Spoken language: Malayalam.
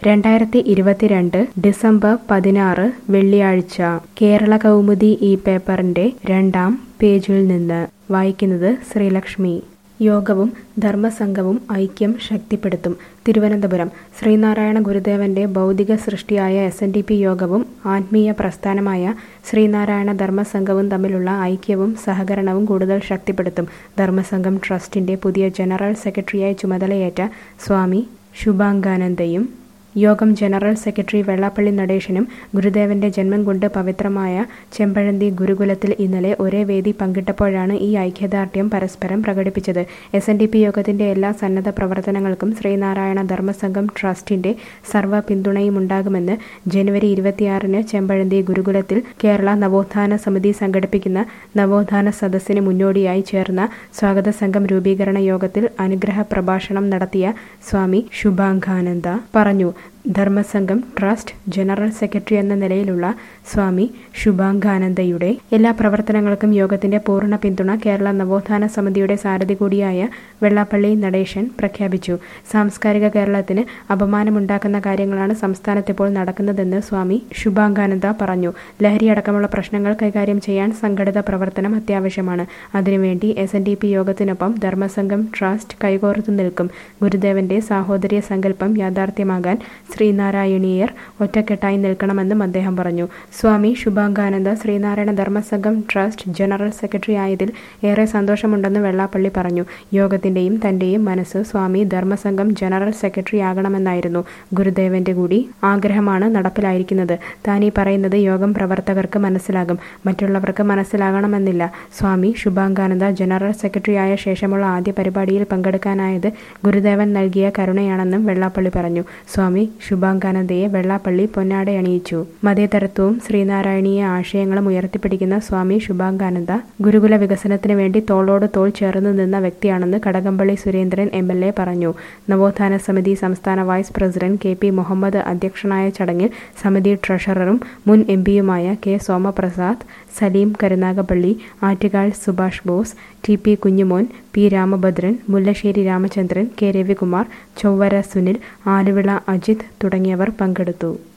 രണ്ടായിരത്തി ഇരുപത്തിരണ്ട് ഡിസംബർ പതിനാറ് വെള്ളിയാഴ്ച കേരള കൗമുദി ഈ പേപ്പറിന്റെ രണ്ടാം പേജിൽ നിന്ന് വായിക്കുന്നത് ശ്രീലക്ഷ്മി യോഗവും ധർമ്മസംഘവും ഐക്യം ശക്തിപ്പെടുത്തും തിരുവനന്തപുരം ശ്രീനാരായണ ഗുരുദേവന്റെ ഭൗതിക സൃഷ്ടിയായ എസ് എൻ ഡി പി യോഗവും ആത്മീയ പ്രസ്ഥാനമായ ശ്രീനാരായണ ധർമ്മസംഘവും തമ്മിലുള്ള ഐക്യവും സഹകരണവും കൂടുതൽ ശക്തിപ്പെടുത്തും ധർമ്മസംഘം ട്രസ്റ്റിന്റെ പുതിയ ജനറൽ സെക്രട്ടറിയായി ചുമതലയേറ്റ സ്വാമി ശുഭാംഗാനന്ദയും യോഗം ജനറൽ സെക്രട്ടറി വെള്ളാപ്പള്ളി നടേശനും ഗുരുദേവന്റെ ജന്മം കൊണ്ട് പവിത്രമായ ചെമ്പഴന്തി ഗുരുകുലത്തിൽ ഇന്നലെ ഒരേ വേദി പങ്കിട്ടപ്പോഴാണ് ഈ ഐക്യദാർഢ്യം പരസ്പരം പ്രകടിപ്പിച്ചത് എസ് എൻ ഡി പി യോഗത്തിന്റെ എല്ലാ സന്നദ്ധ പ്രവർത്തനങ്ങൾക്കും ശ്രീനാരായണ ധർമ്മസംഘം ട്രസ്റ്റിന്റെ സർവ്വ പിന്തുണയും ഉണ്ടാകുമെന്ന് ജനുവരി ഇരുപത്തിയാറിന് ചെമ്പഴന്തി ഗുരുകുലത്തിൽ കേരള നവോത്ഥാന സമിതി സംഘടിപ്പിക്കുന്ന നവോത്ഥാന സദസ്സിന് മുന്നോടിയായി ചേർന്ന സ്വാഗത സംഘം രൂപീകരണ യോഗത്തിൽ അനുഗ്രഹ പ്രഭാഷണം നടത്തിയ സ്വാമി ശുഭാംഗാനന്ദ പറഞ്ഞു ധർമ്മസംഘം ട്രസ്റ്റ് ജനറൽ സെക്രട്ടറി എന്ന നിലയിലുള്ള സ്വാമി ശുഭാംഗാനന്ദയുടെ എല്ലാ പ്രവർത്തനങ്ങൾക്കും യോഗത്തിന്റെ പൂർണ്ണ പിന്തുണ കേരള നവോത്ഥാന സമിതിയുടെ സാരഥി കൂടിയായ വെള്ളാപ്പള്ളി നടേശൻ പ്രഖ്യാപിച്ചു സാംസ്കാരിക കേരളത്തിന് അപമാനമുണ്ടാക്കുന്ന കാര്യങ്ങളാണ് സംസ്ഥാനത്തിപ്പോൾ നടക്കുന്നതെന്ന് സ്വാമി ശുഭാംഗാനന്ദ പറഞ്ഞു ലഹരിയടക്കമുള്ള പ്രശ്നങ്ങൾ കൈകാര്യം ചെയ്യാൻ സംഘടിത പ്രവർത്തനം അത്യാവശ്യമാണ് അതിനുവേണ്ടി എസ് എൻ ഡി പി യോഗത്തിനൊപ്പം ധർമ്മസംഘം ട്രസ്റ്റ് കൈകോർത്തു നിൽക്കും ഗുരുദേവന്റെ സാഹോദര്യ സങ്കല്പം യാഥാർത്ഥ്യമാകാൻ ശ്രീനാരായണീയർ ഒറ്റക്കെട്ടായി നിൽക്കണമെന്നും അദ്ദേഹം പറഞ്ഞു Swami Shubhangananda Sreenarayana Dharmasangham trust general secretary ആയതിൽ ഏറെ സന്തോഷമുണ്ടെന്ന് വെള്ളാപ്പള്ളി പറഞ്ഞു യോഗത്തിന്റെയും തന്റെയും മനസ്സ് സ്വാമി ധർമ്മസംഘം ജനറൽ സെക്രട്ടറി ആകണമെന്നായിരുന്നു ഗുരുദേവന്റെ കൂടി ആഗ്രഹമാണ് നടപ്പിലായിരിക്കുന്നത് താൻ ഈ പറയുന്നത് യോഗം പ്രവർത്തകർക്ക് മനസ്സിലാകും മറ്റുള്ളവർക്ക് മനസ്സിലാകണമെന്നില്ല സ്വാമി ശുഭാംഗാനന്ദ ജനറൽ സെക്രട്ടറി ആയ ശേഷമുള്ള ആദ്യ പരിപാടിയിൽ പങ്കെടുക്കാനായത് ഗുരുദേവൻ നൽകിയ കരുണയാണെന്നും വെള്ളാപ്പള്ളി പറഞ്ഞു സ്വാമി ശുഭാംഗാനന്ദയെ വെള്ളാപ്പള്ളി പൊന്നാടയണിയിച്ചു മതേതരത്വവും ശ്രീനാരായണീയ ആശയങ്ങളും ഉയർത്തിപ്പിടിക്കുന്ന സ്വാമി ശുഭാംഗാനന്ദ ഗുരുകുല വികസനത്തിന് വേണ്ടി തോളോട് തോൾ ചേർന്ന് നിന്ന വ്യക്തിയാണെന്ന് Kadakampally Surendran M L A പറഞ്ഞു നവോത്ഥാന സമിതി സംസ്ഥാന vice president K P Muhammad അധ്യക്ഷനായ ചടങ്ങിൽ സമിതി ട്രഷററും മുൻ എം പിയുമായ K Somaprasad Saleem Karunagappally Attukal Subhash Bose T P Kunjumon P Ramabhadran Mullassery Ramachandran K Ravikumar Chowara Sunil Aluvila Ajith തുടങ്ങിയവർ പങ്കെടുത്തു